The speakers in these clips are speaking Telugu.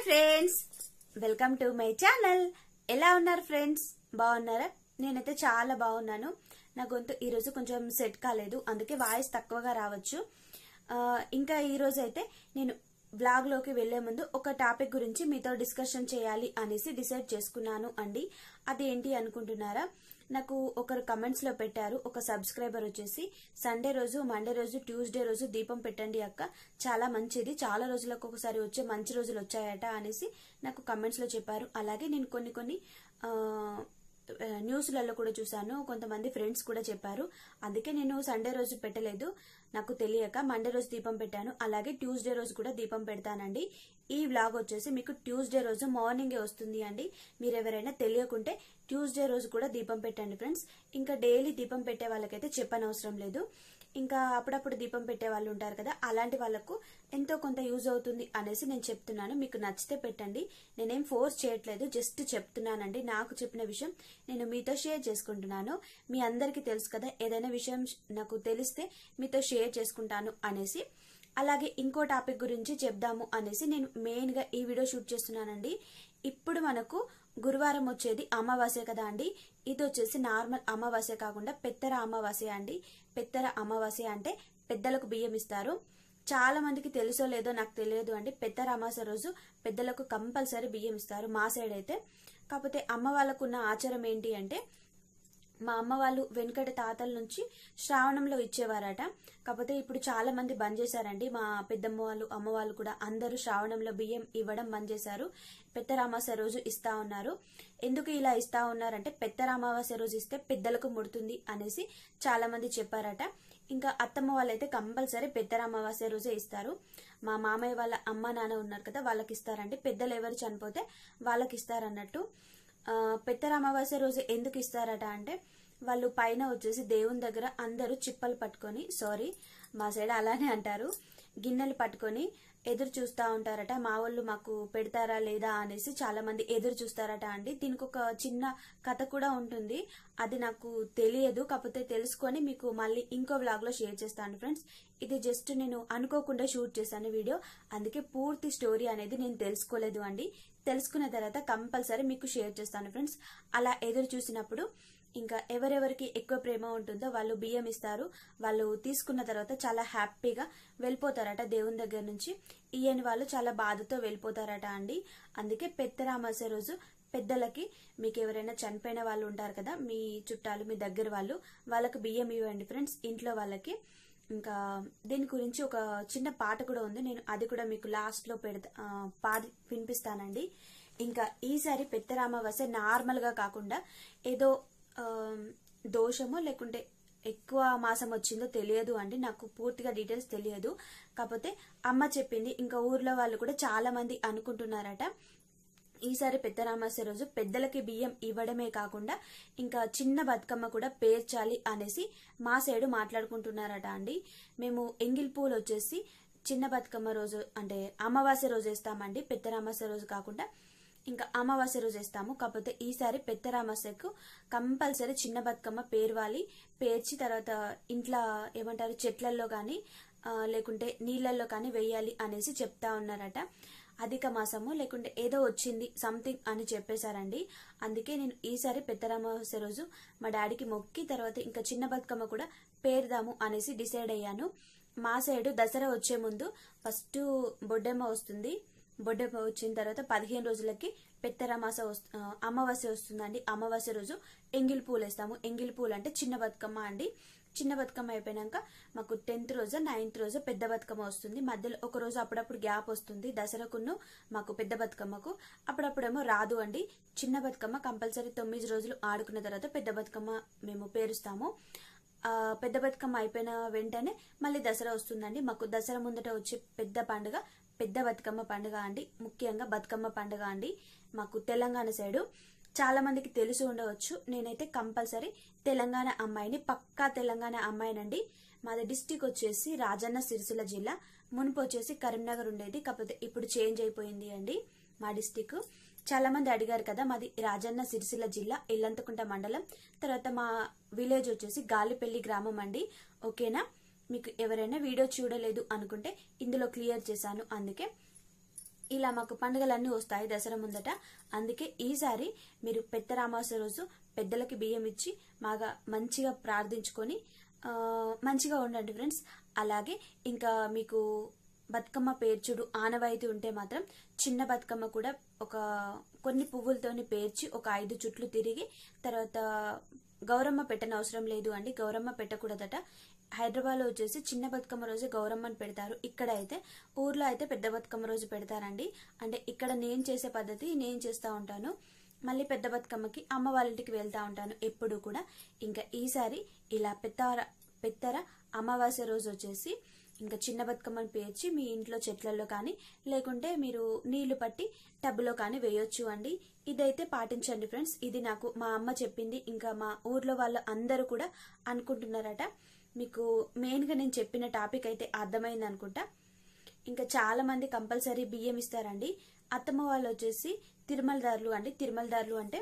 friends welcome to my channel ఎలా ఉన్నారు ఫ్రెండ్స్ బాగున్నారా నేనైతే చాలా బాగున్నాను నా గొంతు ఈరోజు కొంచెం సెట్ కాలేదు అందుకే వాయిస్ తక్కువగా రావచ్చు ఆ, ఇంకా ఈ రోజు అయితే నేను బ్లాగ్ లోకి వెళ్లే ముందు ఒక టాపిక్ గురించి మీతో డిస్కషన్ చేయాలి అనేసి డిసైడ్ చేసుకున్నాను అండి అదేంటి అనుకుంటున్నారా నాకు ఒకరు కమెంట్స్ లో పెట్టారు ఒక సబ్స్క్రైబర్ వచ్చేసి సండే రోజు మండే రోజు ట్యూస్డే రోజు దీపం పెట్టండి అక్క చాలా మంచిది చాలా రోజులకు ఒకసారి వచ్చే మంచి రోజులు వచ్చాయట అనేసి నాకు కమెంట్స్ లో చెప్పారు అలాగే నేను కొన్ని కొన్ని ఆ, న్యూస్లలో కూడా చూసాను కొంతమంది ఫ్రెండ్స్ కూడా చెప్పారు అందుకే నేను సండే రోజు పెట్టలేదు నాకు తెలియక మండే రోజు దీపం పెట్టాను అలాగే ట్యూస్డే రోజు కూడా దీపం పెడతానండి ఈ వ్లాగ్ వచ్చేసి మీకు ట్యూస్డే రోజు మార్నింగే వస్తుంది అండి మీరు ఎవరైనా తెలియకుంటే ట్యూస్డే రోజు కూడా దీపం పెట్టండి ఫ్రెండ్స్ ఇంకా డైలీ దీపం పెట్టే వాళ్ళకైతే చెప్పనవసరం లేదు ఇంకా అప్పుడప్పుడు దీపం పెట్టే వాళ్ళు ఉంటారు కదా అలాంటి వాళ్ళకు ఎంతో కొంత యూజ్ అవుతుంది అనేసి నేను చెప్తున్నాను మీకు నచ్చితే పెట్టండి నేనేం ఫోర్స్ చేయట్లేదు జస్ట్ చెప్తున్నానండి నాకు చెప్పిన విషయం నేను మీతో షేర్ చేసుకుంటున్నాను మీ అందరికీ తెలుసు కదా ఏదైనా విషయం నాకు తెలిస్తే మీతో షేర్ చేసుకుంటాను అనేసి అలాగే ఇంకో టాపిక్ గురించి చెప్దాము అనేసి నేను మెయిన్ గా ఈ వీడియో షూట్ చేస్తున్నానండి ఇప్పుడు మనకు గురువారం వచ్చేది అమావాస్య కదా అండి ఇది వచ్చేసి నార్మల్ అమావాస్య కాకుండా పెత్తర అమావాస్య అండి పెత్తర అమావాస్య అంటే పెద్దలకు బియ్యం ఇస్తారు చాలా మందికి తెలుసో లేదో నాకు తెలియదు అండి పెద్దర అమావాస్య రోజు పెద్దలకు కంపల్సరీ బియ్యం ఇస్తారు మా సైడ్ అయితే కాకపోతే అమ్మ వాళ్ళకు ఉన్న ఆచారం ఏంటి అంటే మా అమ్మ వాళ్ళు వెనుకటి తాతల నుంచి శ్రావణంలో ఇచ్చేవారట కాకపోతే ఇప్పుడు చాలా మంది బంద్ చేశారండి మా పెద్దమ్మ వాళ్ళు అమ్మ వాళ్ళు కూడా అందరూ శ్రావణంలో బియ్యం ఇవ్వడం బంద్ చేశారు పెద్దరామావాస్య రోజు ఇస్తా ఉన్నారు ఎందుకు ఇలా ఇస్తా ఉన్నారంటే పెద్దరామావాస్య రోజు ఇస్తే పెద్దలకు ముడుతుంది అనేసి చాలా మంది చెప్పారట ఇంకా అత్తమ్మ వాళ్ళైతే కంపల్సరీ పెద్దరామావాస్య రోజే ఇస్తారు మా మామయ్య వాళ్ళ అమ్మ నాన్న ఉన్నారు కదా వాళ్ళకి ఇస్తారండి పెద్దలు ఎవరు చనిపోతే వాళ్ళకి ఇస్తారన్నట్టు ఆ, పెద్దర అమావాస్య రోజు ఎందుకు ఇస్తారట అంటే వాళ్ళు పైన వచ్చేసి దేవుని దగ్గర అందరూ చిప్పలు పట్టుకొని సారీ మా సైడ్ అలానే అంటారు గిన్నెలు పట్టుకొని ఎదురు చూస్తా ఉంటారట మా వాళ్ళు మాకు పెడతారా లేదా అనేసి చాలా మంది ఎదురు చూస్తారట అండి దీనికి ఒక చిన్న కథ కూడా ఉంటుంది అది నాకు తెలియదు కాకపోతే తెలుసుకొని మీకు మళ్ళీ ఇంకో వ్లాగ్ లో షేర్ చేస్తాను ఫ్రెండ్స్ ఇది జస్ట్ నేను అనుకోకుండా షూట్ చేశాను వీడియో అందుకే పూర్తి స్టోరీ అనేది నేను తెలుసుకోలేదు అండి తెలుసుకున్న తర్వాత కంపల్సరీ మీకు షేర్ చేస్తాను ఫ్రెండ్స్ అలా ఎదురు చూసినప్పుడు ఇంకా ఎవరెవరికి ఎక్కువ ప్రేమ ఉంటుందో వాళ్ళు బియ్యం ఇస్తారు వాళ్ళు తీసుకున్న తర్వాత చాలా హ్యాపీగా వెళ్ళిపోతారట దేవుని దగ్గర నుంచి ఈయన వాళ్ళు చాలా బాధతో వెళ్ళిపోతారట అండి అందుకే పెద్దరామాస రోజు పెద్దలకి మీకు ఎవరైనా చనిపోయిన వాళ్ళు ఉంటారు కదా మీ చుట్టాలు మీ దగ్గర వాళ్ళు వాళ్ళకి బియ్యం ఇవ్వండి ఫ్రెండ్స్ ఇంట్లో వాళ్ళకి ఇంకా దీని గురించి ఒక చిన్న పాట కూడా ఉంది నేను అది కూడా మీకు లాస్ట్ లో పెడతా ఆ, పాడి వినిపిస్తానండి ఇంకా ఈసారి పెద్దరామవస నార్మల్ గా కాకుండా ఏదో ఆ, దోషమో లేకుంటే ఎక్కువ మాసం వచ్చిందో తెలియదు అండి నాకు పూర్తిగా డీటెయిల్స్ తెలియదు కాకపోతే అమ్మ చెప్పింది ఇంకా ఊర్లో వాళ్ళు కూడా చాలా మంది అనుకుంటున్నారట ఈసారి పెద్దరామాస్య రోజు పెద్దలకి బియ్యం ఇవ్వడమే కాకుండా ఇంకా చిన్న బతుకమ్మ కూడా పేర్చాలి అనేసి మా సైడు మాట్లాడుకుంటున్నారట అండి మేము ఎంగిల్ పూలు వచ్చేసి చిన్న బతుకమ్మ రోజు అంటే అమావాస్య రోజు వేస్తామండి పెద్దరామాస్య రోజు కాకుండా ఇంకా అమావాస్య రోజు వేస్తాము కాకపోతే ఈసారి పెద్దరామాస్యకు కంపల్సరీ చిన్న బతుకమ్మ పేర్వాలి పేర్చి తర్వాత ఇంట్లో ఏమంటారు చెట్లల్లో కానీ లేకుంటే నీళ్ళల్లో కానీ వేయాలి అనేసి చెప్తా ఉన్నారట అధిక మాసము లేకుంటే ఏదో వచ్చింది సంథింగ్ అని చెప్పేశారండి అందుకే నేను ఈసారి పెద్దరామావాస్య రోజు మా డాడీకి మొక్కి తర్వాత ఇంకా చిన్న బతుకమ్మ కూడా పేరుదాము అనేసి డిసైడ్ అయ్యాను మా సైడు దసరా వచ్చే ముందు ఫస్ట్ బొడ్డెమ్మ వస్తుంది బొడ్డెమ్మ వచ్చిన తర్వాత పదిహేను రోజులకి పెద్దరమాస వస్తు- ఆ, అమావాస్య వస్తుందండి అమావాస్య రోజు ఎంగిల్ పూలు వేస్తాము ఎంగిల్ పూలు అంటే చిన్న బతుకమ్మ అండి చిన్న బతుకమ్మ అయిపోయినాక మాకు టెన్త్ రోజు నైన్త్ రోజు పెద్ద బతుకమ్మ వస్తుంది మధ్యలో ఒక రోజు అప్పుడప్పుడు గ్యాప్ వస్తుంది దసరాకును మాకు పెద్ద బతుకమ్మకు అప్పుడప్పుడేమో రాదు అండి చిన్న బతుకమ్మ కంపల్సరీ తొమ్మిది రోజులు ఆడుకున్న తర్వాత పెద్ద బతుకమ్మ మేము పేరుస్తాము ఆ, పెద్ద బతుకమ్మ అయిపోయిన వెంటనే మళ్ళీ దసరా వస్తుందండి మాకు దసరా ముందట వచ్చే పెద్ద పండుగ పెద్ద బతుకమ్మ పండుగ అండి ముఖ్యంగా బతుకమ్మ పండుగ అండి మాకు తెలంగాణ సైడు చాలా మందికి తెలిసి ఉండవచ్చు నేనైతే కంపల్సరీ తెలంగాణ అమ్మాయిని పక్కా తెలంగాణ అమ్మాయినండి మాది డిస్టిక్ వచ్చేసి రాజన్న సిరిసిల్ల జిల్లా మునుపు వచ్చేసి కరీంనగర్ ఉండేది కాకపోతే ఇప్పుడు చేంజ్ అయిపోయింది అండి మా డిస్టిక్ చాలా మంది అడిగారు కదా మాది రాజన్న సిరిసిల్ల జిల్లా ఇల్లంతకుంట మండలం తర్వాత మా విలేజ్ వచ్చేసి గాలిపల్లి గ్రామం అండి ఓకేనా మీకు ఎవరైనా వీడియో చూడలేదు అనుకుంటే ఇందులో క్లియర్ చేశాను అందుకే ఇలా మాకు పండుగలన్నీ వస్తాయి దసరా ముందట అందుకే ఈసారి మీరు పెద్ద అమావాస్య రోజు పెద్దలకి బియ్యం ఇచ్చి బాగా మంచిగా ప్రార్థించుకొని ఆ, మంచిగా ఉండండి ఫ్రెండ్స్ అలాగే ఇంకా మీకు బతుకమ్మ పేర్చుడు ఆనవాయితీ ఉంటే మాత్రం చిన్న బతుకమ్మ కూడా ఒక కొన్ని పువ్వులతోని పేర్చి ఒక ఐదు చుట్లు తిరిగి తర్వాత గౌరమ్మ పెట్టని అవసరం లేదు అండి గౌరమ్మ పెట్టకూడదట హైదరాబాద్ లో వచ్చేసి చిన్న బతుకమ్మ రోజు గౌరమ్మని పెడతారు ఇక్కడ అయితే ఊర్లో అయితే పెద్ద బతుకమ్మ రోజు పెడతారండి అంటే ఇక్కడ నేను చేసే పద్ధతి నేను చేస్తూ ఉంటాను మళ్ళీ పెద్ద బతుకమ్మకి అమ్మ వాళ్ళ ఇంటికి వెళ్తా ఉంటాను ఎప్పుడు కూడా ఇంకా ఈసారి ఇలా పెద్దర పెద్దర అమావాస్య రోజు వచ్చేసి ఇంకా చిన్న బతుకమ్మని పేర్చి మీ ఇంట్లో చెట్లలో కానీ లేకుంటే మీరు నీళ్లు పట్టి టబ్లో కానీ వేయొచ్చు అండి ఇదైతే పాటించండి ఫ్రెండ్స్ ఇది నాకు మా అమ్మ చెప్పింది ఇంకా మా ఊర్లో వాళ్ళు అందరూ కూడా అనుకుంటున్నారట మీకు మెయిన్గా నేను చెప్పిన టాపిక్ అయితే అర్థమైంది అనుకుంటా ఇంకా చాలా మంది కంపల్సరీ బియ్యం ఇస్తారండి అత్తమ్మ వాళ్ళు వచ్చేసి తిరుమలదారులు అండి తిరుమలదారులు అంటే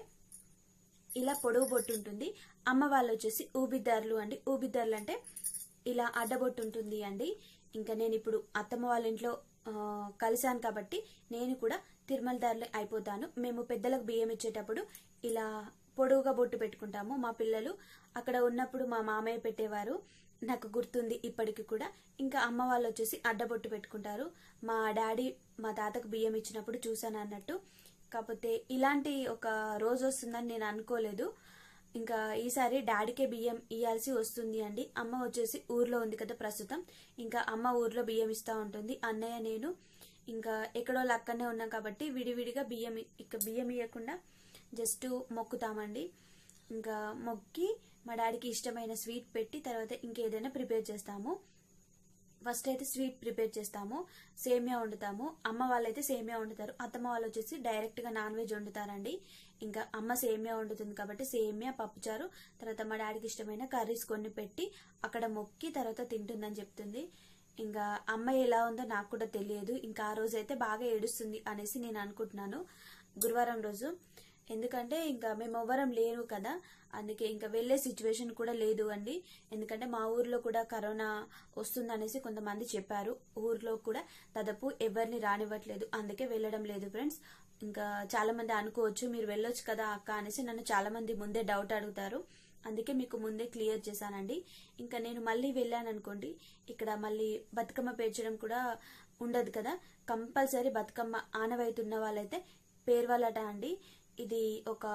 ఇలా పొడవు బొట్టు ఉంటుంది అమ్మ వాళ్ళు వచ్చేసి ఊబిద్దారులు అండి ఊబిద్దారులు అంటే ఇలా అడ్డబొట్టు ఉంటుంది అండి ఇంకా నేను ఇప్పుడు అత్తమ్మ వాళ్ళ ఇంట్లో ఆ, కలిశాను కాబట్టి నేను కూడా తిరుమలదారులు అయిపోతాను మేము పెద్దలకు బియ్యం ఇచ్చేటప్పుడు ఇలా పొడవుగా బొట్టు పెట్టుకుంటాము మా పిల్లలు అక్కడ ఉన్నప్పుడు మా మామయ్య పెట్టేవారు నాకు గుర్తుంది ఇప్పటికి కూడా ఇంకా అమ్మ వాళ్ళు వచ్చేసి అడ్డబొట్టు పెట్టుకుంటారు మా డాడీ మా తాతకు బియ్యం ఇచ్చినప్పుడు చూసాను అన్నట్టు కాకపోతే ఇలాంటి ఒక రోజు వస్తుందని నేను అనుకోలేదు ఇంకా ఈసారి డాడీకే బియ్యం ఇయ్యాల్సి వస్తుంది అండి అమ్మ వచ్చేసి ఊర్లో ఉంది కదా ప్రస్తుతం ఇంకా అమ్మ ఊర్లో బియ్యం ఇస్తూ ఉంటుంది అన్నయ్య నేను ఇంకా ఎక్కడో అక్కడనే ఉన్నాం కాబట్టి విడివిడిగా బియ్యం ఇక బియ్యం ఇవ్వకుండా జస్ట్ మొక్కుతామండి ఇంకా మొక్కి మా డాడీకి ఇష్టమైన స్వీట్ పెట్టి తర్వాత ఇంకేదైనా ప్రిపేర్ చేస్తాము ఫస్ట్ అయితే స్వీట్ ప్రిపేర్ చేస్తాము సేమియా వండుతాము అమ్మ వాళ్ళైతే సేమియా వండుతారు అత్తమ్మ వాళ్ళు వచ్చేసి డైరెక్ట్ గా నాన్ వెజ్ వండుతారండి ఇంకా అమ్మ సేమియా వండుతుంది కాబట్టి సేమియా పప్పుచారు తర్వాత మా డాడీకి ఇష్టమైన కర్రీస్ కొన్ని పెట్టి అక్కడ మొక్కి తర్వాత తింటుందని చెప్తుంది ఇంకా అమ్మ ఎలా ఉందో నాకు కూడా తెలియదు ఇంకా ఆ రోజు అయితే బాగా ఏడుస్తుంది అనేసి నేను అనుకుంటున్నాను గురువారం రోజు ఎందుకంటే ఇంకా మేము ఎవ్వరం లేరు కదా అందుకే ఇంకా వెళ్ళే సిచ్యువేషన్ కూడా లేదు అండి ఎందుకంటే మా ఊర్లో కూడా కరోనా వస్తుందనేసి కొంతమంది చెప్పారు ఊర్లో కూడా దాదాపు ఎవరిని రానివ్వట్లేదు అందుకే వెళ్ళడం లేదు ఫ్రెండ్స్ ఇంకా చాలా మంది అనుకోవచ్చు మీరు వెళ్ళొచ్చు కదా అక్క అనేసి నన్ను చాలా మంది ముందే డౌట్ అడుగుతారు అందుకే మీకు ముందే క్లియర్ చేశానండి ఇంకా నేను మళ్ళీ వెళ్ళాను అనుకోండి ఇక్కడ మళ్ళీ బతుకమ్మ పేర్చడం కూడా ఉండదు కదా కంపల్సరీ బతుకమ్మ ఆనవాయితున్న వాళ్ళైతే పేర్వాలట అండి ఇది ఒక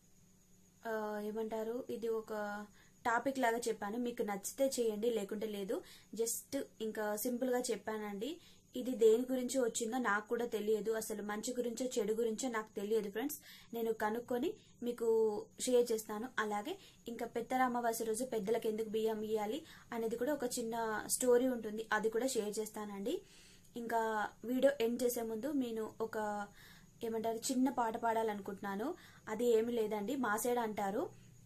ఆ, ఏమంటారు ఇది ఒక టాపిక్ లాగా చెప్పాను మీకు నచ్చితే చేయండి లేకుంటే లేదు జస్ట్ ఇంకా సింపుల్ గా చెప్పానండి ఇది దేని గురించి వచ్చిందో నాకు కూడా తెలియదు అసలు మంచి గురించో చెడు గురించో నాకు తెలియదు ఫ్రెండ్స్ నేను కనుక్కొని మీకు షేర్ చేస్తాను అలాగే ఇంకా పెద్దల అమావాస్య రోజు పెద్దలకు ఎందుకు బియ్యం ఇవ్వాలి అనేది కూడా ఒక చిన్న స్టోరీ ఉంటుంది అది కూడా షేర్ చేస్తానండి ఇంకా వీడియో ఎండ్ చేసే ముందు నేను ఒక ఏమంటారు చిన్న పాట పాడాలనుకుంటున్నాను అది ఏమి లేదండి మా సైడ్ అంటారు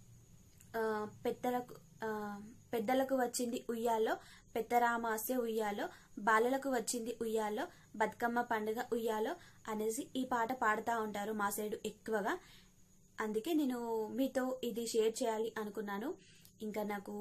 ఆ, పెద్దలకు ఆ, పెద్దలకు వచ్చింది ఉయ్యాలో పెద్దరామాస్య ఉయ్యాలో బాలలకు వచ్చింది ఉయ్యాలో బతుకమ్మ పండుగ ఉయ్యాలో అనేసి ఈ పాట పాడుతూ ఉంటారు మా సైడ్ ఎక్కువగా అందుకే నేను మీతో ఇది షేర్ చేయాలి అనుకున్నాను ఇంకా నాకు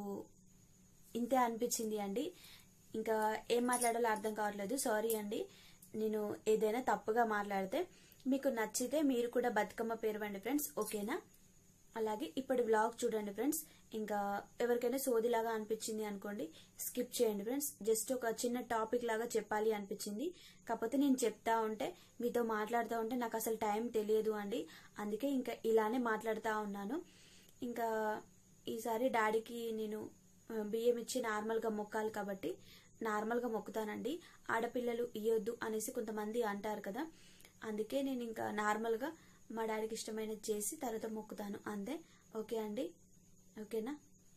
ఇంతే అనిపించింది అండి ఇంకా ఏం మాట్లాడాలో అర్థం కావట్లేదు సారీ అండి నేను ఏదైనా తప్పుగా మాట్లాడితే మీకు నచ్చితే మీరు కూడా బతుకమ్మ పేరవండి ఫ్రెండ్స్ ఓకేనా అలాగే ఇప్పుడు బ్లాగ్ చూడండి ఫ్రెండ్స్ ఇంకా ఎవరికైనా సోదిలాగా అనిపించింది అనుకోండి స్కిప్ చేయండి ఫ్రెండ్స్ జస్ట్ ఒక చిన్న టాపిక్ లాగా చెప్పాలి అనిపించింది కాకపోతే నేను చెప్తా ఉంటే మీతో మాట్లాడుతూ ఉంటే నాకు అసలు టైం తెలియదు అండి అందుకే ఇంకా ఇలానే మాట్లాడుతూ ఉన్నాను ఇంకా ఈసారి డాడీకి నేను ఆ, బియ్యం ఇచ్చి నార్మల్గా మొక్కాలి కాబట్టి నార్మల్గా మొక్కుతానండి ఆడపిల్లలు ఇయ్యొద్దు అనేసి కొంతమంది అంటారు కదా అందుకే నేను ఇంకా నార్మల్గా మా డాడీకి ఇష్టమైనది చేసి తర్వాత మొక్కుతాను అంతే ఓకే అండి ఓకేనా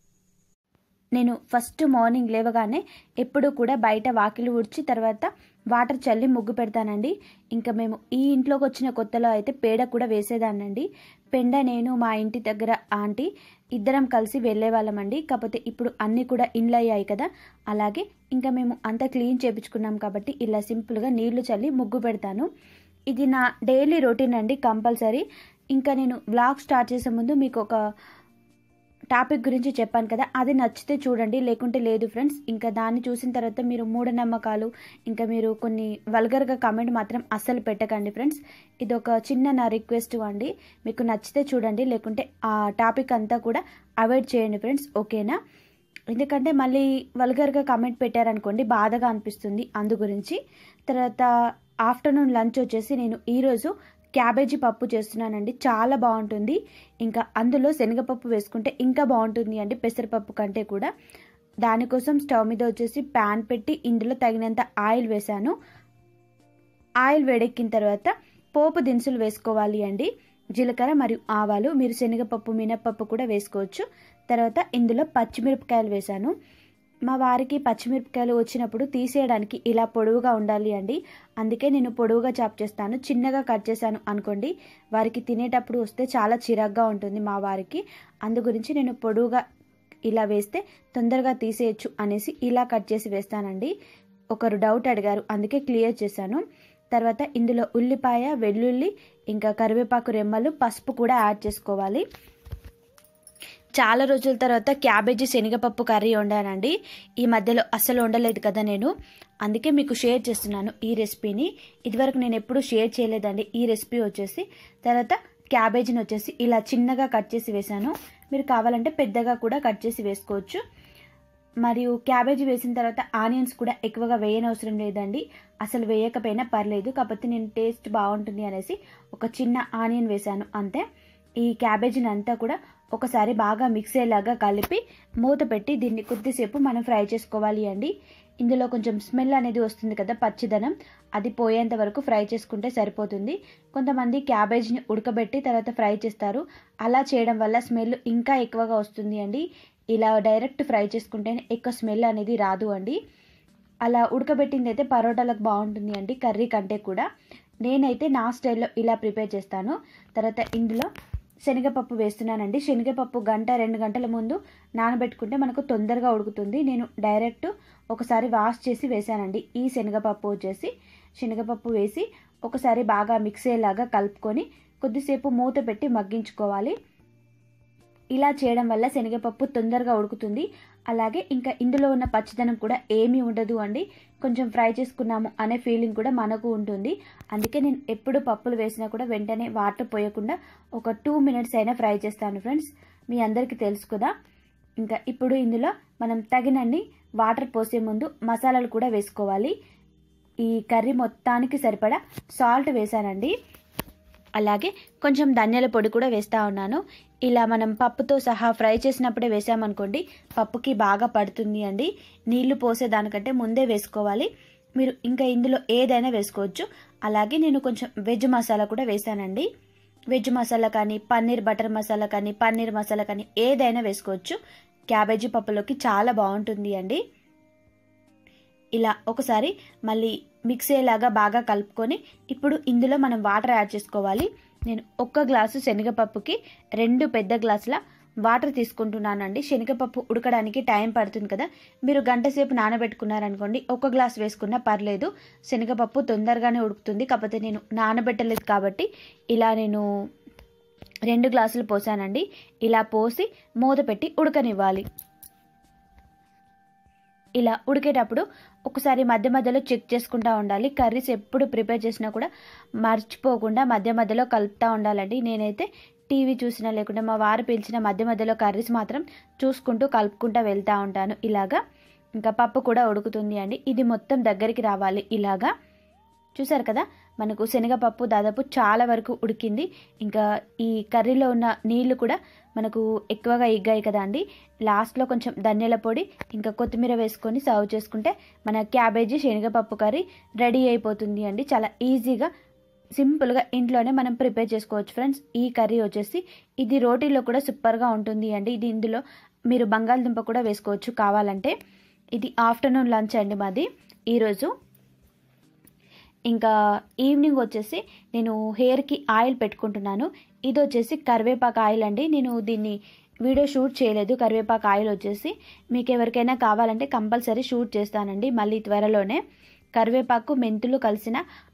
నేను ఫస్ట్ మార్నింగ్ లేవగానే ఎప్పుడు కూడా బయట వాకిలి ఊడ్చి తర్వాత వాటర్ చల్లి ముగ్గు పెడతానండి ఇంకా మేము ఈ ఇంట్లోకి వచ్చిన కొత్తలో అయితే పేడ కూడా వేసేదానండి పెండ నేను మా ఇంటి దగ్గర ఆంటీ ఇద్దరం కలిసి వెళ్ళేవాళ్ళమండి కాకపోతే ఇప్పుడు అన్నీ కూడా ఇండ్లు అయ్యాయి కదా అలాగే ఇంకా మేము అంతా క్లీన్ చేపించుకున్నాం కాబట్టి ఇలా సింపుల్గా నీళ్లు చల్లి ముగ్గు పెడతాను ఇది నా డైలీ రొటీన్ అండి కంపల్సరీ ఇంకా నేను వ్లాగ్ స్టార్ట్ చేసే ముందు మీకు ఒక టాపిక్ గురించి చెప్పాను కదా అది నచ్చితే చూడండి లేకుంటే లేదు ఫ్రెండ్స్ ఇంకా దాన్ని చూసిన తర్వాత మీరు మూఢనమ్మకాలు ఇంకా మీరు కొన్ని వల్గర్గా కామెంట్ మాత్రం అస్సలు పెట్టకండి ఫ్రెండ్స్ ఇది ఒక చిన్న నా రిక్వెస్ట్ అండి మీకు నచ్చితే చూడండి లేకుంటే ఆ టాపిక్ అంతా కూడా అవాయిడ్ చేయండి ఫ్రెండ్స్ ఓకేనా ఎందుకంటే మళ్ళీ వల్గర్గా కామెంట్ పెట్టారనుకోండి బాధగా అనిపిస్తుంది అందు గురించి తర్వాత ఆఫ్టర్నూన్ లంచ్ వచ్చేసి నేను ఈరోజు క్యాబేజీ పప్పు చేస్తున్నానండి చాలా బాగుంటుంది ఇంకా అందులో శనగపప్పు వేసుకుంటే ఇంకా బాగుంటుంది అండి పెసరపప్పు కంటే కూడా దానికోసం స్టవ్ మీద వచ్చేసి ప్యాన్ పెట్టి ఇందులో తగినంత ఆయిల్ వేశాను ఆయిల్ వేడెక్కిన తర్వాత పోపు దినుసులు వేసుకోవాలి అండి జీలకర్ర మరియు ఆవాలు మీరు శనగపప్పు మినపప్పు కూడా వేసుకోవచ్చు తర్వాత ఇందులో పచ్చిమిరపకాయలు వేశాను మా వారికి పచ్చిమిరపకాయలు వచ్చినప్పుడు తీసేయడానికి ఇలా పొడవుగా ఉండాలి అండి అందుకే నేను పొడవుగా చాప్ చేస్తాను చిన్నగా కట్ చేశాను అనుకోండి వారికి తినేటప్పుడు వస్తే చాలా చిరాగ్గా ఉంటుంది మా వారికి అందు గురించి నేను పొడవుగా ఇలా వేస్తే తొందరగా తీసేయచ్చు అనేసి ఇలా కట్ చేసి వేస్తానండి ఒకరు డౌట్ అడిగారు అందుకే క్లియర్ చేశాను తర్వాత ఇందులో ఉల్లిపాయ వెల్లుల్లి ఇంకా కరివేపాకు రెమ్మలు పసుపు కూడా యాడ్ చేసుకోవాలి చాలా రోజుల తర్వాత క్యాబేజీ శనగపప్పు కర్రీ వండానండి ఈ మధ్యలో అస్సలు వండలేదు కదా నేను అందుకే మీకు షేర్ చేస్తున్నాను ఈ రెసిపీని ఇదివరకు నేను ఎప్పుడూ షేర్ చేయలేదండి ఈ రెసిపీ వచ్చేసి తర్వాత క్యాబేజీని వచ్చేసి ఇలా చిన్నగా కట్ చేసి వేశాను మీరు కావాలంటే పెద్దగా కూడా కట్ చేసి వేసుకోవచ్చు మరియు క్యాబేజీ వేసిన తర్వాత ఆనియన్స్ కూడా ఎక్కువగా వేయనవసరం లేదండి అసలు వేయకపోయినా పర్లేదు కాకపోతే నేను టేస్ట్ బాగుంటుంది అనేసి ఒక చిన్న ఆనియన్ వేశాను అంతే ఈ క్యాబేజీని అంతా కూడా ఒకసారి బాగా మిక్స్ అయ్యేలాగా కలిపి మూత పెట్టి దీన్ని కొద్దిసేపు మనం ఫ్రై చేసుకోవాలి అండి ఇందులో కొంచెం స్మెల్ అనేది వస్తుంది కదా పచ్చిదనం అది పోయేంత వరకు ఫ్రై చేసుకుంటే సరిపోతుంది కొంతమంది క్యాబేజ్ని ఉడకబెట్టి తర్వాత ఫ్రై చేస్తారు అలా చేయడం వల్ల స్మెల్ ఇంకా ఎక్కువగా వస్తుంది అండి ఇలా డైరెక్ట్ ఫ్రై చేసుకుంటేనే ఎక్కువ స్మెల్ అనేది రాదు అండి అలా ఉడకబెట్టింది అయితే పరోటాలకు బాగుంటుంది అండి కర్రీ కంటే కూడా నేనైతే నా స్టైల్లో ఇలా ప్రిపేర్ చేస్తాను తర్వాత ఇందులో శనగపప్పు వేస్తున్నానండి శనగపప్పు గంట రెండు గంటల ముందు నానబెట్టుకుంటే మనకు తొందరగా ఉడుకుతుంది నేను డైరెక్ట్ ఒకసారి వాష్ చేసి వేసానండి ఈ శనగపప్పు వచ్చేసి శనగపప్పు వేసి ఒకసారి బాగా మిక్స్ అయ్యేలాగా కలుపుకొని కొద్దిసేపు మూత పెట్టి మగ్గించుకోవాలి ఇలా చేయడం వల్ల శనగపప్పు తొందరగా ఉడుకుతుంది అలాగే ఇంకా ఇందులో ఉన్న పచ్చిదనం కూడా ఏమీ ఉండదు అండి కొంచెం ఫ్రై చేసుకున్నాము అనే ఫీలింగ్ కూడా మనకు ఉంటుంది అందుకే నేను ఎప్పుడు పప్పులు వేసినా కూడా వెంటనే వాటర్ పోయకుండా ఒక టూ మినిట్స్ అయినా ఫ్రై చేస్తాను ఫ్రెండ్స్ మీ అందరికీ తెలుసు కదా ఇంకా ఇప్పుడు ఇందులో మనం తగినన్ని వాటర్ పోసే ముందు మసాలాలు కూడా వేసుకోవాలి ఈ కర్రీ మొత్తానికి సరిపడా సాల్ట్ వేసానండి అలాగే కొంచెం ధనియాల పొడి కూడా వేస్తూ ఉన్నాను ఇలా మనం పప్పుతో సహా ఫ్రై చేసినప్పుడే వేసామనుకోండి పప్పుకి బాగా పడుతుంది అండి నీళ్లు పోసే దానికంటే ముందే వేసుకోవాలి మీరు ఇంకా ఇందులో ఏదైనా వేసుకోవచ్చు అలాగే నేను కొంచెం వెజ్ మసాలా కూడా వేసానండి వెజ్ మసాలా కానీ పన్నీర్ బటర్ మసాలా కానీ పన్నీర్ మసాలా కానీ ఏదైనా వేసుకోవచ్చు క్యాబేజీ పప్పులోకి చాలా బాగుంటుంది అండి ఇలా ఒకసారి మళ్ళీ మిక్స్ అయ్యేలాగా బాగా కలుపుకొని ఇప్పుడు ఇందులో మనం వాటర్ యాడ్ చేసుకోవాలి నేను ఒక్క గ్లాసు శనగపప్పుకి రెండు పెద్ద గ్లాసుల వాటర్ తీసుకుంటున్నానండి శనగపప్పు ఉడకడానికి టైం పడుతుంది కదా మీరు గంట సేపు నానబెట్టుకున్నారనుకోండి ఒక గ్లాస్ వేసుకున్నా పర్లేదు శనగపప్పు తొందరగానే ఉడుకుతుంది కాకపోతే నేను నానబెట్టలేదు కాబట్టి ఇలా నేను రెండు గ్లాసులు పోసానండి ఇలా పోసి మూత పెట్టి ఉడకనివ్వాలి ఇలా ఉడికేటప్పుడు ఒకసారి మధ్య మధ్యలో చెక్ చేసుకుంటూ ఉండాలి కర్రీస్ ఎప్పుడు ప్రిపేర్ చేసినా కూడా మర్చిపోకుండా మధ్య మధ్యలో కలుపుతూ ఉండాలండి నేనైతే టీవీ చూసినా లేకుంటే మా వారు పిలిచిన మధ్య మధ్యలో కర్రీస్ మాత్రం చూసుకుంటూ కలుపుకుంటూ వెళ్తూ ఉంటాను ఇలాగా ఇంకా పప్పు కూడా ఉడుకుతుంది అండి ఇది మొత్తం దగ్గరికి రావాలి ఇలాగా చూసారు కదా మనకు శనగపప్పు దాదాపు చాలా వరకు ఉడికింది ఇంకా ఈ కర్రీలో ఉన్న నీళ్లు కూడా మనకు ఎక్కువగా ఎగ్గాయి కదా అండి లాస్ట్లో కొంచెం ధనియాల పొడి ఇంకా కొత్తిమీర వేసుకొని సర్వ్ చేసుకుంటే మన క్యాబేజీ శనగపప్పు కర్రీ రెడీ అయిపోతుంది అండి చాలా ఈజీగా సింపుల్గా ఇంట్లోనే మనం ప్రిపేర్ చేసుకోవచ్చు ఫ్రెండ్స్ ఈ కర్రీ వచ్చేసి ఇది రోటీలో కూడా సూపర్గా ఉంటుంది అండి ఇది ఇందులో మీరు బంగాళదుంప కూడా వేసుకోవచ్చు కావాలంటే ఇది ఆఫ్టర్నూన్ లంచ్ అండి మాది ఈరోజు ఇంకా ఈవినింగ్ వచ్చేసి నేను హెయిర్కి ఆయిల్ పెట్టుకుంటున్నాను ఇది వచ్చేసి కరివేపాకు ఆయిల్ అండి నేను దీన్ని వీడియో షూట్ చేయలేదు కరివేపాకు ఆయిల్ వచ్చేసి మీకు ఎవరికైనా కావాలంటే కంపల్సరీ షూట్ చేస్తానండి మళ్ళీ త్వరలోనే కరివేపాకు మెంతులు కలిసిన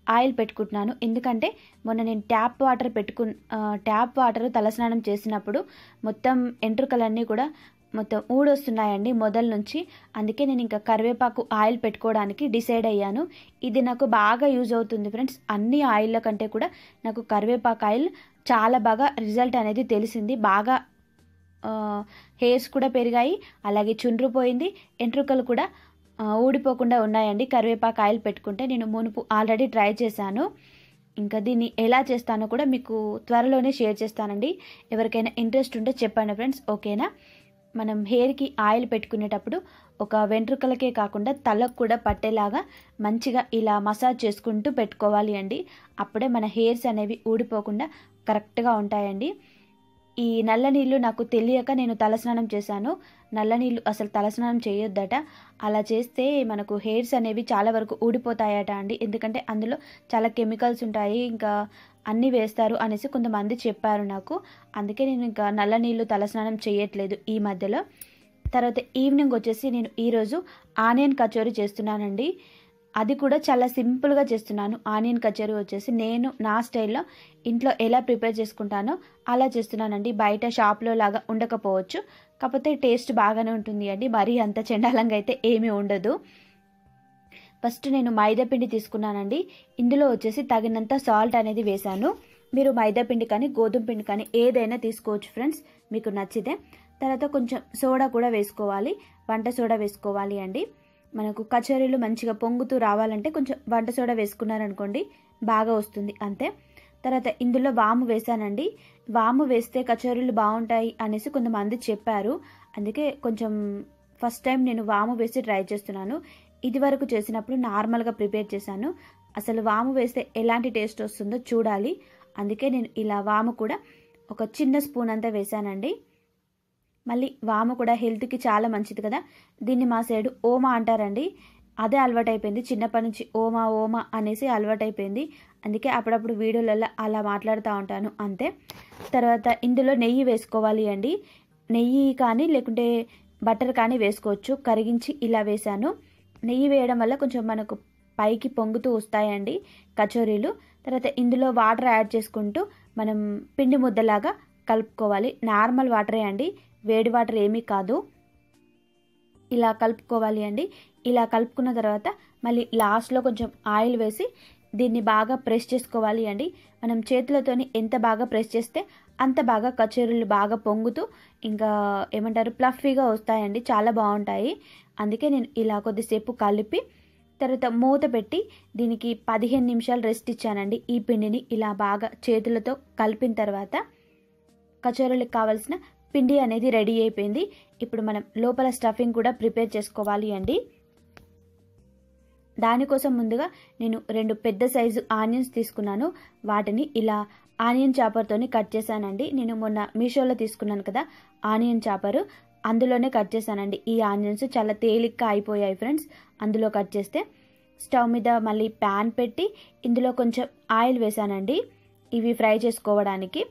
ఆయిల్ పెట్టుకుంటున్నాను ఎందుకంటే మొన్న నేను ట్యాప్ వాటర్ పెట్టుకు ఆ, ట్యాప్ వాటర్ తలస్నానం చేసినప్పుడు మొత్తం ఎంట్రుకలన్నీ కూడా మొత్తం ఊడొస్తున్నాయండి మొదల నుంచి అందుకే నేను ఇంకా కరివేపాకు ఆయిల్ పెట్టుకోవడానికి డిసైడ్ అయ్యాను ఇది నాకు బాగా యూజ్ అవుతుంది ఫ్రెండ్స్ అన్ని ఆయిల్ల కంటే కూడా నాకు కరివేపాకు ఆయిల్ చాలా బాగా రిజల్ట్ అనేది తెలిసింది బాగా హెయిర్స్ కూడా పెరిగాయి అలాగే చుండ్రు పోయింది ఎంట్రుకలు కూడా ఆ, ఊడిపోకుండా ఉన్నాయండి కరివేపాకు ఆయిల్ పెట్టుకుంటే నేను మునుపు ఆల్రెడీ ట్రై చేశాను ఇంకా దీన్ని ఎలా చేస్తానో కూడా మీకు త్వరలోనే షేర్ చేస్తానండి ఎవరికైనా ఇంట్రెస్ట్ ఉంటే చెప్పండి ఫ్రెండ్స్ ఓకేనా మనం హెయిర్కి ఆయిల్ పెట్టుకునేటప్పుడు ఒక వెంట్రుకలకే కాకుండా తలకు కూడా పట్టేలాగా మంచిగా ఇలా మసాజ్ చేసుకుంటూ పెట్టుకోవాలి అండి అప్పుడే మన హెయిర్స్ అనేవి ఊడిపోకుండా కరెక్ట్గా ఉంటాయండి ఈ నల్ల నీళ్ళు నాకు తెలియక నేను తలస్నానం చేశాను నల్ల నీళ్ళు అసలు తలస్నానం చేయొద్దట అలా చేస్తే మనకు హెయిర్స్ అనేవి చాలా వరకు ఊడిపోతాయట అండి ఎందుకంటే అందులో చాలా కెమికల్స్ ఉంటాయి ఇంకా అన్నీ వేస్తారు అనేసి కొంతమంది చెప్పారు నాకు అందుకే నేను ఇంకా నల్ల నీళ్ళు తలస్నానం చేయట్లేదు ఈ మధ్యలో తర్వాత ఈవినింగ్ వచ్చేసి నేను ఈరోజు ఆనియన్ కచోరీ చేస్తున్నానండి అది కూడా చాలా సింపుల్గా చేస్తున్నాను ఆనియన్ కచోరీ వచ్చేసి నేను నా స్టైల్లో ఇంట్లో ఎలా ప్రిపేర్ చేసుకుంటానో అలా చేస్తున్నానండి బయట షాప్లో లాగా ఉండకపోవచ్చు కాకపోతే టేస్ట్ బాగానే ఉంటుంది అండి మరీ అంత చెండాలంగా అయితే ఏమీ ఉండదు ఫస్ట్ నేను మైదా పిండి తీసుకున్నానండి ఇందులో వచ్చేసి తగినంత సాల్ట్ అనేది వేశాను మీరు మైదా పిండి కానీ గోధుమ పిండి కానీ ఏదైనా తీసుకోవచ్చు ఫ్రెండ్స్ మీకు నచ్చితే తర్వాత కొంచెం సోడా కూడా వేసుకోవాలి వంట సోడా వేసుకోవాలి అండి మనకు కచోరీలు మంచిగా పొంగుతూ రావాలంటే కొంచెం వంట సోడా వేసుకున్నారనుకోండి బాగా వస్తుంది అంతే తర్వాత ఇందులో వాము వేసానండి వాము వేస్తే కచోరీలు బాగుంటాయి అనేసి కొంతమంది చెప్పారు అందుకే కొంచెం ఫస్ట్ టైం నేను వాము వేసి ట్రై చేస్తున్నాను ఇది వరకు చేసినప్పుడు నార్మల్గా ప్రిపేర్ చేశాను అసలు వాము వేస్తే ఎలాంటి టేస్ట్ వస్తుందో చూడాలి అందుకే నేను ఇలా వాము కూడా ఒక చిన్న స్పూన్ అంతా వేసానండి మళ్ళీ వాము కూడా హెల్త్కి చాలా మంచిది కదా దీన్ని మా సైడు ఓమా అంటారండి అదే అలవాటైపోయింది చిన్నప్పటి నుంచి ఓమా ఓమా అనేసి అలవాటైపోయింది అందుకే అప్పుడప్పుడు వీడియోలలో అలా మాట్లాడుతూ ఉంటాను అంతే తర్వాత ఇందులో నెయ్యి వేసుకోవాలి అండి నెయ్యి కానీ లేకుంటే బటర్ కానీ వేసుకోవచ్చు కరిగించి ఇలా వేశాను నెయ్యి వేయడం వల్ల కొంచెం మనకు పైకి పొంగుతూ వస్తాయండి కచోరీలు తర్వాత ఇందులో వాటర్ యాడ్ చేసుకుంటూ మనం పిండి ముద్దలాగా కలుపుకోవాలి నార్మల్ వాటరే అండి వేడి వాటర్ ఏమీ కాదు ఇలా కలుపుకోవాలి అండి ఇలా కలుపుకున్న తర్వాత మళ్ళీ లాస్ట్లో కొంచెం ఆయిల్ వేసి దీన్ని బాగా ప్రెస్ చేసుకోవాలి అండి మనం చేతులతోని ఎంత బాగా ప్రెస్ చేస్తే అంత బాగా కచేరీలు బాగా పొంగుతూ ఇంకా ఏమంటారు ప్లఫీగా వస్తాయండి చాలా బాగుంటాయి అందుకే నేను ఇలా కొద్దిసేపు కలిపి తర్వాత మూత పెట్టి దీనికి పదిహేను నిమిషాలు రెస్ట్ ఇచ్చానండి ఈ పిండిని ఇలా బాగా చేతులతో కలిపిన తర్వాత కచోరీలకు కావాల్సిన పిండి అనేది రెడీ అయిపోయింది ఇప్పుడు మనం లోపల స్టఫింగ్ కూడా ప్రిపేర్ చేసుకోవాలి అండి దానికోసం ముందుగా నేను రెండు పెద్ద సైజు ఆనియన్స్ తీసుకున్నాను వాటిని ఇలా ఆనియన్ చాపర్తోని కట్ చేశానండి నేను మొన్న మీషోలో తీసుకున్నాను కదా ఆనియన్ చాపరు అందులోనే కట్ చేశానండి ఈ ఆనియన్స్ చాలా తేలిగ్గా అయిపోయాయి ఫ్రెండ్స్ అందులో కట్ చేస్తే స్టవ్ మీద మళ్ళీ ప్యాన్ పెట్టి ఇందులో కొంచెం ఆయిల్ వేసానండి ఇవి ఫ్రై చేసుకోవడానికి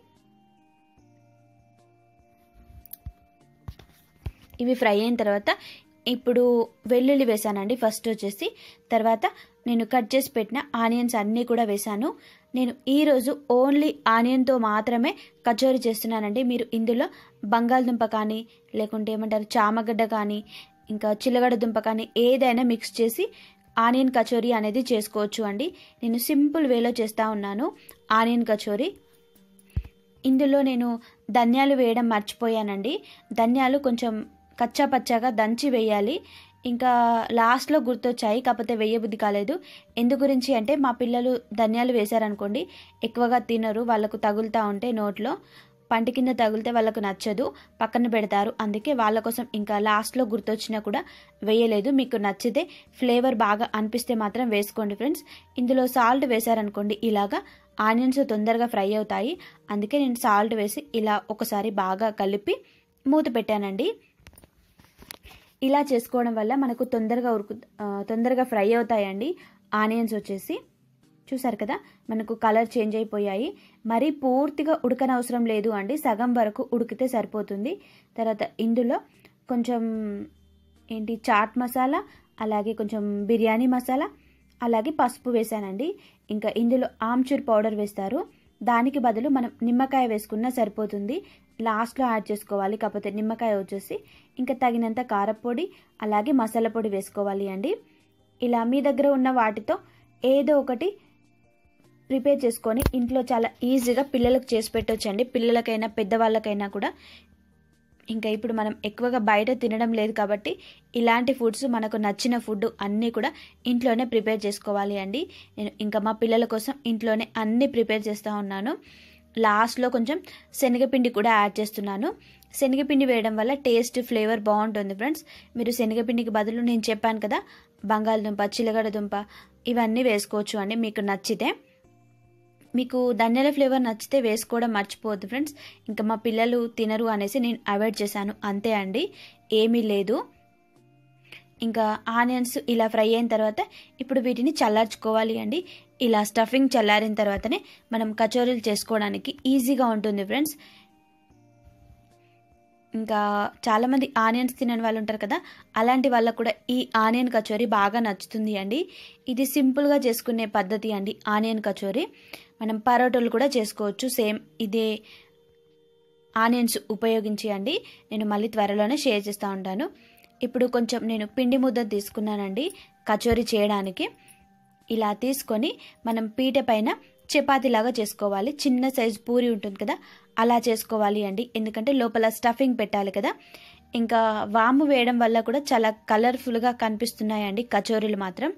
ఇవి ఫ్రై అయిన తర్వాత ఇప్పుడు వెల్లుల్లి వేసానండి ఫస్ట్ వచ్చేసి తర్వాత నేను కట్ చేసి పెట్టిన ఆనియన్స్ అన్నీ కూడా వేసాను నేను ఈరోజు ఓన్లీ ఆనియన్తో మాత్రమే కచోరీ చేస్తున్నానండి మీరు ఇందులో బంగాళదుంప కానీ లేకుంటే ఏమంటారు చామగడ్డ కానీ ఇంకా చిల్లగడ్డ దుంప కానీ ఏదైనా మిక్స్ చేసి ఆనియన్ కచోరీ అనేది చేసుకోవచ్చు అండి నేను సింపుల్ వేలో చేస్తూ ఉన్నాను ఆనియన్ కచోరీ ఇందులో నేను ధనియాలు వేయడం మర్చిపోయానండి ధనియాలు కొంచెం కచ్చా పచ్చాగా దంచి వేయాలి ఇంకా లాస్ట్లో గుర్తొచ్చాయి కాకపోతే వేయబుద్ధి కాలేదు ఎందు గురించి అంటే మా పిల్లలు ధనియాలు వేశారనుకోండి ఎక్కువగా తినరు వాళ్ళకు తగులుతూ ఉంటే నోట్లో పంటి కింద తగిలితే వాళ్ళకు నచ్చదు పక్కన పెడతారు అందుకే వాళ్ళ కోసం ఇంకా లాస్ట్లో గుర్తొచ్చినా కూడా వేయలేదు మీకు నచ్చితే ఫ్లేవర్ బాగా అనిపిస్తే మాత్రం వేసుకోండి ఫ్రెండ్స్ ఇందులో సాల్ట్ వేశారనుకోండి ఇలాగా ఆనియన్స్ తొందరగా ఫ్రై అవుతాయి అందుకే నేను సాల్ట్ వేసి ఇలా ఒకసారి బాగా కలిపి మూత పెట్టానండి ఇలా చేసుకోవడం వల్ల మనకు తొందరగా ఉరుకు ఆ, తొందరగా ఫ్రై అవుతాయండి ఆనియన్స్ వచ్చేసి చూసారు కదా మనకు కలర్ చేంజ్ అయిపోయాయి మరీ పూర్తిగా ఉడకనవసరం లేదు అండి సగం వరకు ఉడికితే సరిపోతుంది తర్వాత ఇందులో కొంచెం ఏంటి చాట్ మసాలా అలాగే కొంచెం బిర్యానీ మసాలా అలాగే పసుపు వేసానండి ఇంకా ఇందులో ఆమ్చూర్ పౌడర్ వేస్తారు దానికి బదులు మనం నిమ్మకాయ వేసుకున్నా సరిపోతుంది లాస్ట్లో యాడ్ చేసుకోవాలి కాకపోతే నిమ్మకాయ వచ్చేసి ఇంకా తగినంత కారపొడి అలాగే మసాలా పొడి వేసుకోవాలి అండి ఇలా మీ దగ్గర ఉన్న వాటితో ఏదో ఒకటి ప్రిపేర్ చేసుకొని ఇంట్లో చాలా ఈజీగా పిల్లలకు చేసి పెట్టొచ్చండి పిల్లలకైనా పెద్దవాళ్ళకైనా కూడా ఇంకా ఇప్పుడు మనం ఎక్కువగా బయట తినడం లేదు కాబట్టి ఇలాంటి ఫుడ్స్ మనకు నచ్చిన ఫుడ్ అన్నీ కూడా ఇంట్లోనే ప్రిపేర్ చేసుకోవాలి అండి నేను ఇంకా మా పిల్లల కోసం ఇంట్లోనే అన్నీ ప్రిపేర్ చేస్తూ ఉన్నాను లాస్ట్లో కొంచెం శనగపిండి కూడా యాడ్ చేస్తున్నాను శనగపిండి వేయడం వల్ల టేస్ట్ ఫ్లేవర్ బాగుంటుంది ఫ్రెండ్స్ మీరు శనగపిండికి బదులు నేను చెప్పాను కదా బంగాళదుంప చిలగడ దుంప ఇవన్నీ వేసుకోవచ్చు అండి మీకు నచ్చితే మీకు ధనియాల ఫ్లేవర్ నచ్చితే వేసుకోవడం మర్చిపోవద్దు ఫ్రెండ్స్ ఇంకా మా పిల్లలు తినరు అనేసి నేను అవాయిడ్ చేశాను అంతే అండి ఏమీ లేదు ఇంకా ఆనియన్స్ ఇలా ఫ్రై అయిన తర్వాత ఇప్పుడు వీటిని చల్లార్చుకోవాలి అండి ఇలా స్టఫింగ్ చల్లారిన తర్వాతనే మనం కచోరీలు చేసుకోవడానికి ఈజీగా ఉంటుంది ఫ్రెండ్స్ ఇంకా చాలామంది ఆనియన్స్ తినని వాళ్ళు ఉంటారు కదా అలాంటి వాళ్ళకు కూడా ఈ ఆనియన్ కచోరీ బాగా నచ్చుతుంది అండి ఇది సింపుల్గా చేసుకునే పద్ధతి అండి ఆనియన్ కచోరీ మనం పరోటాలు కూడా చేసుకోవచ్చు సేమ్ ఇదే ఆనియన్స్ ఉపయోగించి అండి నేను మళ్ళీ త్వరలోనే షేర్ చేస్తూ ఉంటాను ఇప్పుడు కొంచెం నేను పిండి ముద్ద తీసుకున్నానండి కచోరీ చేయడానికి ఇలా తీసుకొని మనం పీట పైన చపాతీలాగా చేసుకోవాలి చిన్న సైజు పూరి ఉంటుంది కదా అలా చేసుకోవాలి అండి ఎందుకంటే లోపల స్టఫింగ్ పెట్టాలి కదా ఇంకా వాము వేయడం వల్ల కూడా చాలా కలర్ఫుల్గా కనిపిస్తున్నాయండి కచోరీలు మాత్రం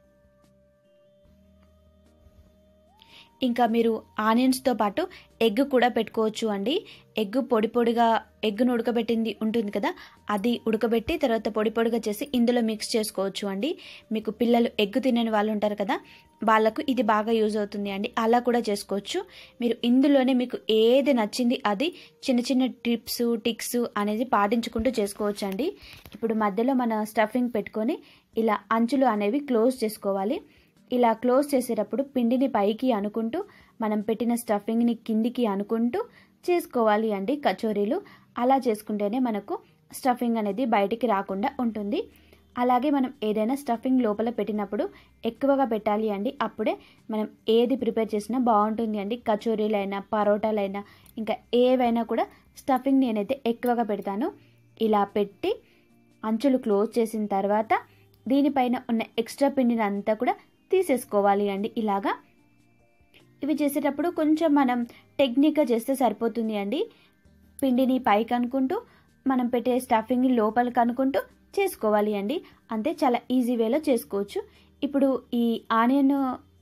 ఇంకా మీరు ఆనియన్స్తో పాటు ఎగ్ కూడా పెట్టుకోవచ్చు అండి ఎగ్ పొడి పొడిగా ఎగ్గును ఉడకబెట్టింది ఉంటుంది కదా అది ఉడకబెట్టి తర్వాత పొడి పొడిగా చేసి ఇందులో మిక్స్ చేసుకోవచ్చు అండి మీకు పిల్లలు ఎగ్ తినని వాళ్ళు ఉంటారు కదా వాళ్ళకు ఇది బాగా యూజ్ అవుతుంది అండి అలా కూడా చేసుకోవచ్చు మీరు ఇందులోనే మీకు ఏది నచ్చింది అది చిన్న చిన్న టిప్స్ టిక్స్ అనేది పాటించుకుంటూ చేసుకోవచ్చు అండి ఇప్పుడు మధ్యలో మన స్టఫింగ్ పెట్టుకొని ఇలా అంచులు అనేవి క్లోజ్ చేసుకోవాలి ఇలా క్లోజ్ చేసేటప్పుడు పిండిని పైకి అనుకుంటూ మనం పెట్టిన స్టఫింగ్ని కిందికి అనుకుంటూ చేసుకోవాలి అండి కచోరీలు అలా చేసుకుంటేనే మనకు స్టఫింగ్ అనేది బయటికి రాకుండా ఉంటుంది అలాగే మనం ఏదైనా స్టఫింగ్ లోపల పెట్టినప్పుడు ఎక్కువగా పెట్టాలి అండి అప్పుడే మనం ఏది ప్రిపేర్ చేసినా బాగుంటుంది అండి కచోరీలైనా పరోటాలైనా ఇంకా ఏవైనా కూడా స్టఫింగ్ నేనైతే ఎక్కువగా పెడతాను ఇలా పెట్టి అంచులు క్లోజ్ చేసిన తర్వాత దీనిపైన ఉన్న ఎక్స్ట్రా పిండిని అంతా కూడా తీసేసుకోవాలి అండి ఇలాగా ఇవి చేసేటప్పుడు కొంచెం మనం టెక్నిక్గా చేస్తే సరిపోతుంది అండి పిండిని పైకి అనుకుంటూ మనం పెట్టే స్టఫింగ్ని లోపలికి అనుకుంటూ చేసుకోవాలి అండి అంతే చాలా ఈజీ వేలో చేసుకోవచ్చు ఇప్పుడు ఈ ఆనియన్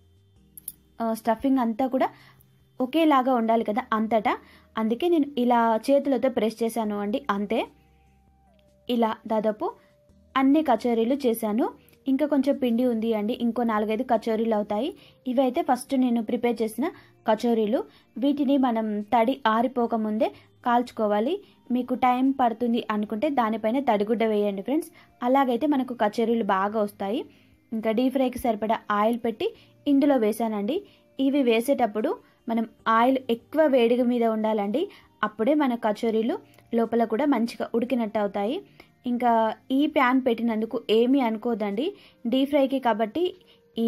స్టఫింగ్ అంతా కూడా ఒకేలాగా ఉండాలి కదా అంతటా అందుకే నేను ఇలా చేతులతో ప్రెస్ చేశాను అండి అంతే ఇలా దాదాపు అన్ని కచోరీలు చేశాను ఇంకా కొంచెం పిండి ఉంది అండి ఇంకో నాలుగైదు కచోరీలు అవుతాయి ఇవైతే ఫస్ట్ నేను ప్రిపేర్ చేసిన కచోరీలు వీటిని మనం తడి ఆరిపోకముందే కాల్చుకోవాలి మీకు టైం పడుతుంది అనుకుంటే దానిపైన తడిగుడ్డ వేయండి ఫ్రెండ్స్ అలాగైతే మనకు కచోరీలు బాగా వస్తాయి ఇంకా డీప్ ఫ్రైకి సరిపడా ఆయిల్ పెట్టి ఇందులో వేసానండి ఇవి వేసేటప్పుడు మనం ఆయిల్ ఎక్కువ వేడిగా మీద ఉండాలండి అప్పుడే మన కచోరీలు లోపల కూడా మంచిగా ఉడికినట్టు అవుతాయి ఇంకా ఈ ప్యాన్ పెట్టినందుకు ఏమీ అనుకోదండి డీప్ ఫ్రైకి కాబట్టి ఈ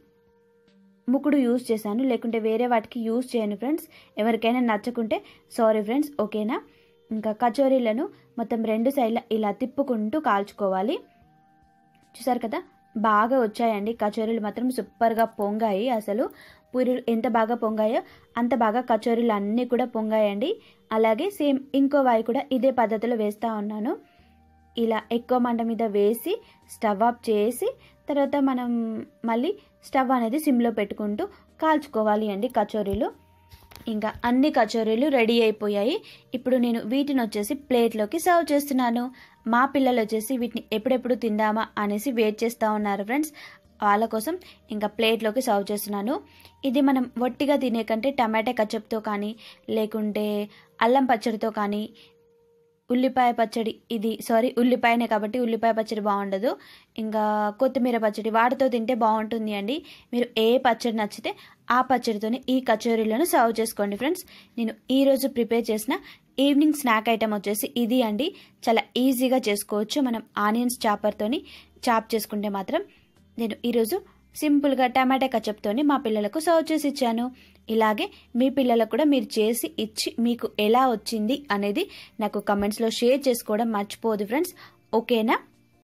ముకుడు యూజ్ చేశాను లేకుంటే వేరే వాటికి యూజ్ చేయను ఫ్రెండ్స్ ఎవరికైనా నచ్చకుంటే సారీ ఫ్రెండ్స్ ఓకేనా ఇంకా కచోరీలను మొత్తం రెండు సైడ్ల ఇలా తిప్పుకుంటూ కాల్చుకోవాలి చూసారు కదా బాగా వచ్చాయండి కచోరీలు మాత్రం సూపర్గా పొంగాయి అసలు పూరీలు ఎంత బాగా పొంగాయో అంత బాగా కచోరీలు అన్నీ కూడా పొంగాయండి అలాగే సేమ్ ఇంకో వాయి కూడా ఇదే పద్ధతిలో వేస్తూ ఉన్నాను ఇలా ఎక్కువ మంట మీద వేసి స్టవ్ ఆఫ్ చేసి తర్వాత మనం మళ్ళీ స్టవ్ అనేది సిమ్లో పెట్టుకుంటూ కాల్చుకోవాలి అండి కచోరీలు ఇంకా అన్ని కచోరీలు రెడీ అయిపోయాయి ఇప్పుడు నేను వీటిని వచ్చేసి ప్లేట్లోకి సర్వ్ చేస్తున్నాను మా పిల్లలు వచ్చేసి వీటిని ఎప్పుడెప్పుడు తిందామా అనేసి వెయిట్ చేస్తూ ఉన్నారు ఫ్రెండ్స్ వాళ్ళ కోసం ఇంకా ప్లేట్లోకి సర్వ్ చేస్తున్నాను ఇది మనం వట్టిగా తినే కంటే టమాటా కచప్తో కానీ లేకుంటే అల్లం పచ్చడితో కానీ ఉల్లిపాయ పచ్చడి ఇది సారీ ఉల్లిపాయనే కాబట్టి ఉల్లిపాయ పచ్చడి బాగుండదు ఇంకా కొత్తిమీర పచ్చడి వాటితో తింటే బాగుంటుంది అండి మీరు ఏ పచ్చడి నచ్చితే ఆ పచ్చడితోనే ఈ కచోరీలను సర్వ్ చేసుకోండి ఫ్రెండ్స్ నేను ఈరోజు ప్రిపేర్ చేసిన ఈవినింగ్ స్నాక్ ఐటమ్ వచ్చేసి ఇది అండి చాలా ఈజీగా చేసుకోవచ్చు మనం ఆనియన్స్ చాపర్తోని చాప్ చేసుకుంటే మాత్రం నేను ఈరోజు సింపుల్గా టమాటా కచప్తోని మా పిల్లలకు సర్వ్ చేసి ఇచ్చాను ఇలాగే మీ పిల్లలకు కూడా మీరు చేసి ఇచ్చి మీకు ఎలా వచ్చింది అనేది నాకు కమెంట్స్లో షేర్ చేసుకోవడం మర్చిపోదు ఫ్రెండ్స్ ఓకేనా